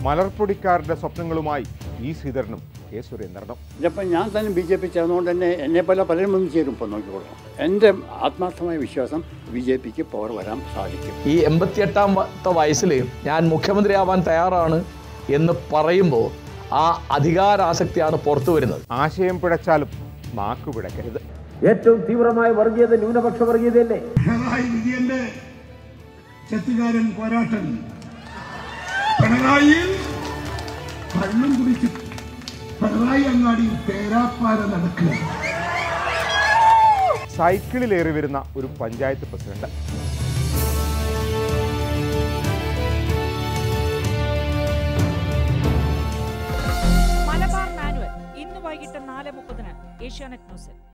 മലർപ്പൊടിക്കാരുടെ സ്വപ്നങ്ങളുമായി E ശ്രീധരനും K സുരേന്ദ്രനും ഇതിപ്പം ഞാൻ തന്നെ ബി ജെ പി ചേർന്നുകൊണ്ട് തന്നെ എന്നെ പോലെ പലരും വന്ന് ചേരും ഇപ്പോൾ നോക്കിക്കോളാം എൻ്റെ ആത്മാർത്ഥമായ വിശ്വാസം ബി ജെ പിക്ക് പവർ വരാൻ സാധിക്കും ഈ എൺപത്തിയെട്ടാമത്തെ വയസ്സിൽ ഞാൻ മുഖ്യമന്ത്രിയാവാൻ തയ്യാറാണ് എന്ന് പറയുമ്പോൾ ആ അധികാരാസക്തിയാണ് പുറത്തു വരുന്നത് ആശയം പിഴച്ചാലും നാക്കു പിഴക്കരുത് ഏറ്റവും തീവ്രമായ വർഗീയത ന്യൂനപക്ഷ വർഗീയതയല്ലേ പിണറായി വിജയന്റെ ചെത്തുകാരൻ പോരാട്ടൻ പിണറായിയിൽ കള്ളും കുടിച്ച് പിണറായി അങ്ങാടിയിൽ തേരാപ്പാര നടക്കുക സൈക്കിളിലേറി വരുന്ന ഒരു പഞ്ചായത്ത് പ്രസിഡന്റ് മലബാർ മാനുവൽ ഇന്ന് വൈകിട്ട് നാല് മുപ്പതിന് ഏഷ്യാനെറ്റ് ന്യൂസിൽ